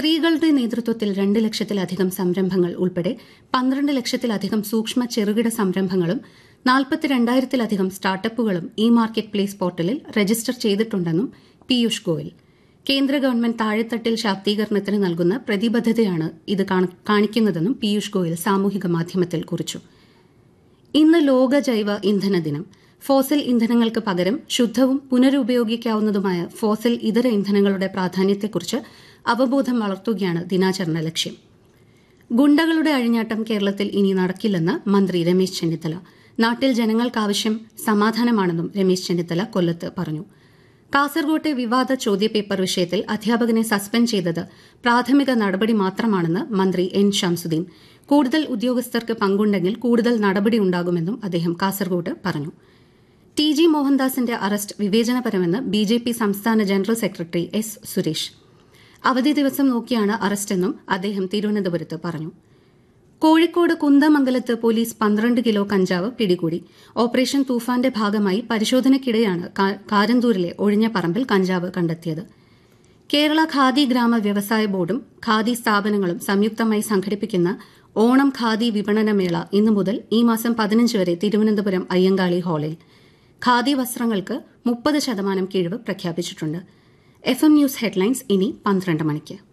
സ്ത്രീകളുടെ നേതൃത്വത്തിൽ രണ്ട് ലക്ഷത്തിലധികം സംരംഭങ്ങൾ ഉൾപ്പെടെ പന്ത്രണ്ട് ലക്ഷത്തിലധികം സൂക്ഷ്മ ചെറുകിട സംരംഭങ്ങളും നാൽപ്പത്തിരണ്ടായിരത്തിലധികം സ്റ്റാർട്ടപ്പുകളും ഇ മാർക്കറ്റ് പ്ലേസ് പോർട്ടലിൽ രജിസ്റ്റർ ചെയ്തിട്ടുണ്ടെന്നും പീയൂഷ് ഗോയൽ കേന്ദ്ര ഗവൺമെന്റ് താഴെത്തട്ടിൽ ശാക്തീകരണത്തിന് നൽകുന്ന പ്രതിബദ്ധതയാണ് ഇത് കാണിക്കുന്നതെന്നും പീയൂഷ് ഗോയൽ സാമൂഹിക മാധ്യമത്തിൽ കുറിച്ചു ഇന്ന് ലോക ജൈവ ഇന്ധന ദിനം ഫോസിൽ ഇന്ധനങ്ങൾക്ക് പകരം ശുദ്ധവും പുനരുപയോഗിക്കാവുന്നതുമായ ഫോസിൽ ഇതര ഇന്ധനങ്ങളുടെ പ്രാധാന്യത്തെക്കുറിച്ച് അവബോധം വളർത്തുകയാണ് ദിനാചരണ ലക്ഷ്യം ഗുണ്ടകളുടെ അഴിഞ്ഞാട്ടം കേരളത്തിൽ ഇനി നടക്കില്ലെന്ന് മന്ത്രി രമേശ് ചെന്നിത്തല നാട്ടിൽ ജനങ്ങൾക്കാവശ്യം സമാധാനമാണെന്നും രമേശ് ചെന്നിത്തല കൊല്ലത്ത് പറഞ്ഞു കാസർകോട്ടെ വിവാദ ചോദ്യപേപ്പർ വിഷയത്തിൽ അധ്യാപകനെ സസ്പെൻഡ് ചെയ്തത് പ്രാഥമിക നടപടി മാത്രമാണെന്ന് മന്ത്രി എൻ ഷംസുദ്ദീൻ കൂടുതൽ ഉദ്യോഗസ്ഥർക്ക് പങ്കുണ്ടെങ്കിൽ കൂടുതൽ നടപടിയുണ്ടാകുമെന്നും അദ്ദേഹം കാസർകോട്ട് പറഞ്ഞു ടി ജി മോഹൻദാസിന്റെ അറസ്റ്റ് വിവേചനപരമെന്ന് ബി ജെ പി സംസ്ഥാന ജനറൽ സെക്രട്ടറി എസ് സുരേഷ് അവധി ദിവസം നോക്കിയാണ് അറസ്റ്റെന്നും അദ്ദേഹം തിരുവനന്തപുരത്ത് പറഞ്ഞു കോഴിക്കോട് കുന്ദമംഗലത്ത് പോലീസ് പന്ത്രണ്ട് കിലോ കഞ്ചാവ് പിടികൂടി ഓപ്പറേഷൻ തൂഫാന്റെ ഭാഗമായി പരിശോധനയ്ക്കിടെയാണ് കാരന്തൂരിലെ ഒഴിഞ്ഞ പറമ്പിൽ കഞ്ചാവ് കണ്ടെത്തിയത് കേരള ഖാദി ഗ്രാമ വ്യവസായ ബോർഡും ഖാദി സ്ഥാപനങ്ങളും സംയുക്തമായി സംഘടിപ്പിക്കുന്ന ഓണം ഖാദി വിപണന മേള ഇന്നു മുതൽ ഈ മാസം പതിനഞ്ച് വരെ തിരുവനന്തപുരം അയ്യങ്കാളി ഹാളിൽ ഖാദി വസ്ത്രങ്ങൾക്ക് മുപ്പത് ശതമാനം കിഴിവ് പ്രഖ്യാപിച്ചിട്ടുണ്ട് എഫ് എം ന്യൂസ് ഹെഡ്ലൈൻസ് ഇനി പന്ത്രണ്ട് മണിക്ക്